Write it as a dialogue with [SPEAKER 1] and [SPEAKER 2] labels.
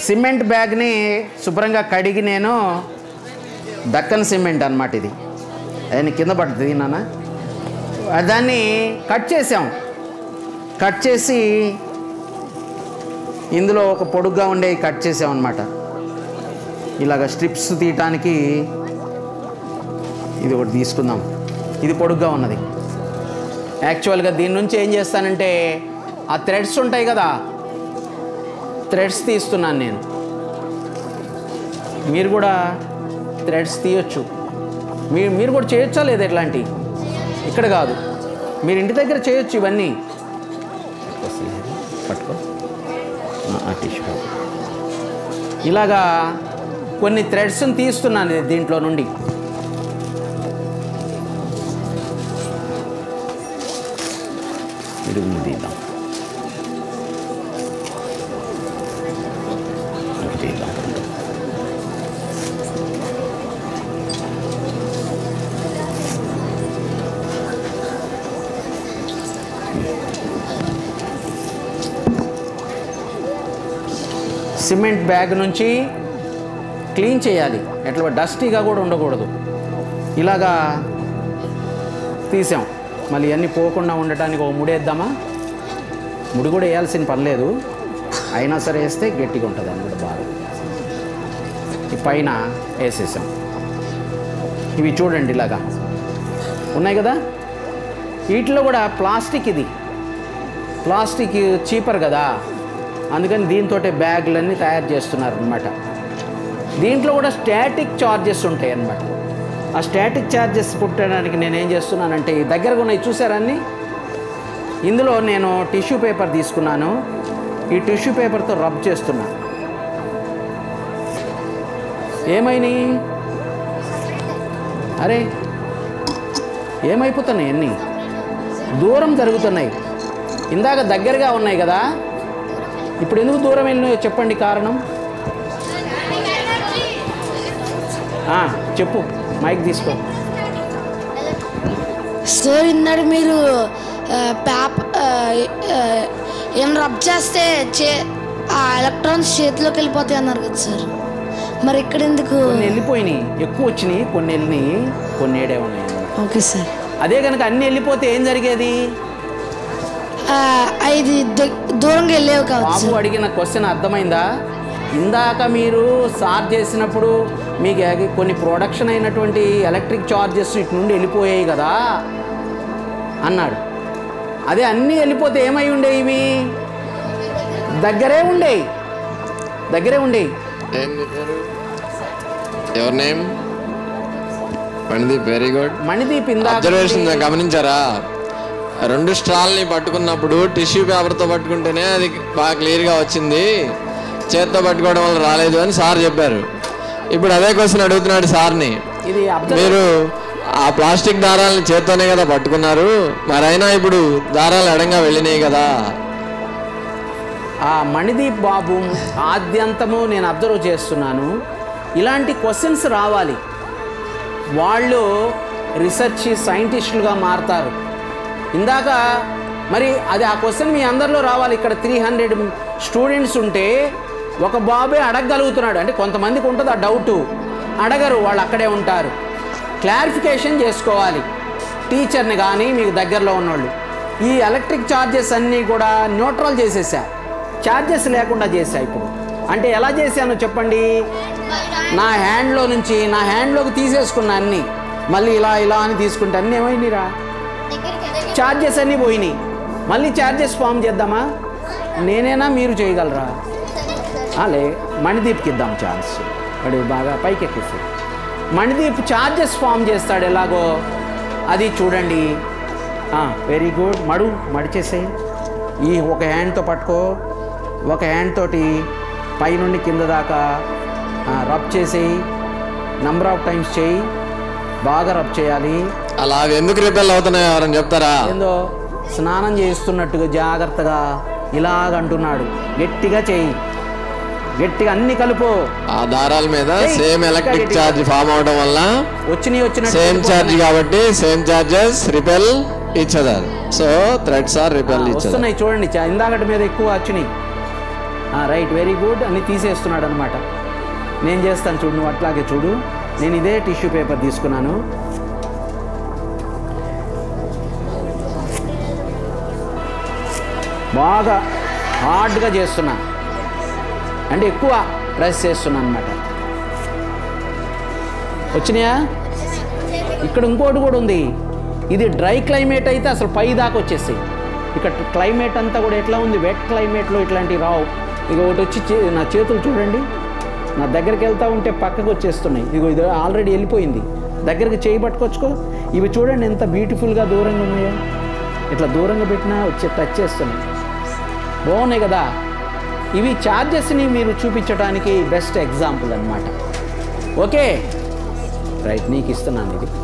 [SPEAKER 1] Cement బ్యాగ్ని శుభ్రంగా కడిగి నేను దక్కన్ సిమెంట్ అన్నమాట ఇది అది కింద పడుతుంది నాన్న దాన్ని కట్ చేసాం కట్ చేసి ఇందులో ఒక పొడుగ్గా ఉండే కట్ చేసాం అనమాట ఇలాగ స్ట్రిప్స్ తీయటానికి ఇది ఒకటి తీసుకుందాం ఇది పొడుగ్గా ఉన్నది యాక్చువల్గా దీని నుంచి ఏం చేస్తానంటే ఆ థ్రెడ్స్ ఉంటాయి కదా థ్రెడ్స్ తీస్తున్నాను నేను మీరు కూడా థ్రెడ్స్ తీయొచ్చు మీరు మీరు కూడా చేయొచ్చా లేదా ఇట్లాంటి ఇక్కడ కాదు మీరు ఇంటి దగ్గర చేయొచ్చు ఇవన్నీ పట్టుకో ఆ టిష్యూ పేపర్. ఇలాగా కొన్ని థ్రెడ్స్ని తీస్తున్నాను దీంట్లో నుండి ఇడుగుని తీద్దాం ఇది తీద్దాం సిమెంట్ బ్యాగ్ నుంచి క్లీన్ చేయాలి ఎట్లా డస్టీగా కూడా ఉండకూడదు ఇలాగా తీసాం మళ్ళీ ఇవన్నీ పోకుండా ఉండటానికి ఒక ముడేద్దామా ముడి కూడా వేయాల్సిన పని లేదు అయినా సరే వేస్తే గట్టిగా ఉంటుంది అన్నమాట బాగా ఈ పైన వేసేసాం ఇవి చూడండి ఇలాగా ఉన్నాయి కదా వీటిలో కూడా ప్లాస్టిక్ ఇది ప్లాస్టిక్ చీపర్ కదా అందుకని దీంతో బ్యాగులన్నీ తయారు చేస్తున్నారు అనమాట దీంట్లో కూడా స్టాటిక్ చార్జెస్ ఉంటాయి అన్నమాట ఆ స్టాటిక్ చార్జెస్ పుట్టడానికి నేను ఏం చేస్తున్నానంటే ఈ దగ్గరగా ఉన్నాయి చూసారా అన్నీ ఇందులో నేను టిష్యూ పేపర్ తీసుకున్నాను ఈ టిష్యూ పేపర్తో రబ్ చేస్తున్నా ఏమైనాయి అరే ఏమైపోతున్నాయి అన్నీ దూరం జరుగుతున్నాయి ఇందాక దగ్గరగా ఉన్నాయి కదా ఇప్పుడు ఎందుకు దూరం వెళ్ళినాయో చెప్పండి కారణం ఆ, చెప్పు మైక్ తీసుకో
[SPEAKER 2] సార్ ఇందాక మీరు పేప ఏం రబ్ చేస్తే చే ఆ ఎలక్ట్రాన్స్ చేతిలోకి వెళ్ళిపోతాయి అన్నారు కదా సార్ మరి ఇక్కడ ఎందుకు
[SPEAKER 1] కొన్ని వెళ్ళిపోయినాయి ఎక్కువ వచ్చినాయి కొన్ని వెళ్ళినాయి కొన్ని ఏడే ఉన్నాయి
[SPEAKER 2] ఓకే సార్
[SPEAKER 1] అదే కనుక అన్ని వెళ్ళిపోతే ఏం జరిగేది
[SPEAKER 2] ఆ, ఇది దగ్- దూరంగా వెళ్ళేవి కాదు
[SPEAKER 1] బాబు
[SPEAKER 2] సార్
[SPEAKER 1] అడిగిన క్వశ్చన్ అర్థమైందా ఇందాక మీరు సార్ చేసినప్పుడు మీకు ఏ- కొన్ని ప్రొడక్షన్ అయినటువంటి ఎలక్ట్రిక్ చార్జెస్ ఇటు నుండి వెళ్ళిపోయాయి కదా అన్నాడు అదే అన్నీ వెళ్ళిపోతే ఏమై ఉండేవి ఇవి దగ్గరే ఉండేవి దగ్గరే ఉండేవి
[SPEAKER 3] ఏం చెప్పారు ఎవరి name Manideep very good
[SPEAKER 1] Manideep ఇందాక
[SPEAKER 3] అబ్జర్వేషన్ గమనించారా రెండు స్ట్రాల్ని పట్టుకున్నప్పుడు టిష్యూ పేపర్తో పట్టుకుంటేనే అది బాగా క్లియర్గా వచ్చింది చేత్తో పట్టుకోవడం వల్ల రాలేదు అని సార్ చెప్పారు ఇప్పుడు అదే క్వశ్చన్ అడుగుతున్నాడు సార్ని
[SPEAKER 1] ఇది అబ్జర్వ్
[SPEAKER 3] మీరు ఆ ప్లాస్టిక్ దారాలని చేత్తోనే కదా పట్టుకున్నారు మరైనా ఇప్పుడు దారాలు ఎడంగా వెళ్ళినాయి కదా
[SPEAKER 1] ఆ మణిదీప్ బాబు ఆద్యంతము నేను అబ్జర్వ్ చేస్తున్నాను ఇలాంటి క్వశ్చన్స్ రావాలి వాళ్ళు రీసెర్చ్ సైంటిస్టులుగా మారుతారు ఇందాక మరి అది ఆ క్వశ్చన్ మీ అందరిలో రావాలి ఇక్కడ త్రీ హండ్రెడ్ స్టూడెంట్స్ ఉంటే ఒక బాబే అడగగలుగుతున్నాడు అంటే కొంతమందికి ఉంటుంది ఆ డౌటు అడగరు వాళ్ళు అక్కడే ఉంటారు క్లారిఫికేషన్ చేసుకోవాలి టీచర్ని కానీ మీకు దగ్గరలో ఉన్నోళ్ళు ఈ ఎలక్ట్రిక్ ఛార్జెస్ అన్నీ కూడా న్యూట్రల్ చేసేసా ఛార్జెస్ లేకుండా చేశా ఇప్పుడు అంటే ఎలా చేశానో చెప్పండి నా హ్యాండ్లో నుంచి నా హ్యాండ్లోకి తీసేసుకున్నా అన్నీ మళ్ళీ ఇలా ఇలా అని తీసుకుంటే అన్నీ ఏమైనాయిరా ఛార్జెస్ అన్నీ పోయినాయి మళ్ళీ ఛార్జెస్ ఫామ్ చేద్దామా నేనేనా మీరు చేయగలరా ఆ, లే మణిదీప్కి ఇద్దాం ఛాన్స్ వాడు బాగా పైకి ఎక్కిస్తాడు మణిదీప్ ఛార్జెస్ ఫామ్ చేస్తాడు ఎలాగో అది చూడండి వెరీ గుడ్ మడు మడిచేసేయి ఈ ఒక హ్యాండ్తో పట్టుకో ఒక హ్యాండ్ తోటి పైనుండి కింద దాకా రబ్ చేసేయి నంబర్ ఆఫ్ టైమ్స్ చేయి బాగా రబ్ చేయాలి
[SPEAKER 3] అలా అవి ఎందుకు రిపెల్ అవుతున్నాయో ఎవరైనా చెప్తారా
[SPEAKER 1] ఏందో స్నానం చేస్తున్నట్టుగా జాగ్రత్తగా ఇలాగంటున్నాడు గట్టిగా చేయి గట్టిగా అన్ని కలుపు
[SPEAKER 3] ఆ దారాల మీద
[SPEAKER 1] ఏయ్,
[SPEAKER 3] సేమ్ ఎలక్ట్రిక్
[SPEAKER 1] ఇంకా
[SPEAKER 3] ఛార్జ్ ఫామ్ అవడం వల్ల
[SPEAKER 1] వచ్చినాయి వచ్చినట్టు
[SPEAKER 3] సేమ్ ఛార్జ్
[SPEAKER 1] వెళ్ళిపోతున్నాయి.
[SPEAKER 3] కాబట్టి same charges repel each other so threads are repel each other
[SPEAKER 1] వస్తున్నాయి చూడండి చా- ఇందాకటి మీద ఎక్కువ వచ్చినాయి రైట్ వెరీ గుడ్ అని తీసేస్తున్నాడు అనమాట నేను చేస్తాను చూడు నువ్వు అట్లాగే చూడు నేను ఇదే టిష్యూ పేపర్ తీసుకున్నాను బాగా హార్డ్గా చేస్తున్నా అంటే ఎక్కువ ప్రెస్ చేస్తున్నా అనమాట వచ్చినాయా ఇక్కడ ఇంకోటి కూడా ఉంది ఇది డ్రై క్లైమేట్ అయితే అసలు పై దాకా వచ్చేస్తాయి ఇక్కడ క్లైమేట్ అంతా కూడా ఎట్లా ఉంది వెట్ క్లైమేట్లో ఇట్లాంటివి రావు ఇక ఒకటి వచ్చి చే- నా చేతులు చూడండి నా దగ్గరికి వెళ్తా ఉంటే పక్కకు వచ్చేస్తున్నాయి ఇగో ఇది ఆల్రెడీ వెళ్ళిపోయింది దగ్గరికి చేయి పట్టుకొచ్చుకో ఇవి చూడండి ఎంత బ్యూటిఫుల్గా దూరంగా ఉన్నాయో ఇట్లా దూరంగా పెట్టినా వచ్చి టచ్ చేస్తున్నాయి బాగున్నాయి కదా ఇవి ఛార్జెస్ని మీరు చూపించడానికి బెస్ట్ ఎగ్జాంపుల్ అన్నమాట ఓకే రైట్ నీకు ఇస్తున్నాను ఇది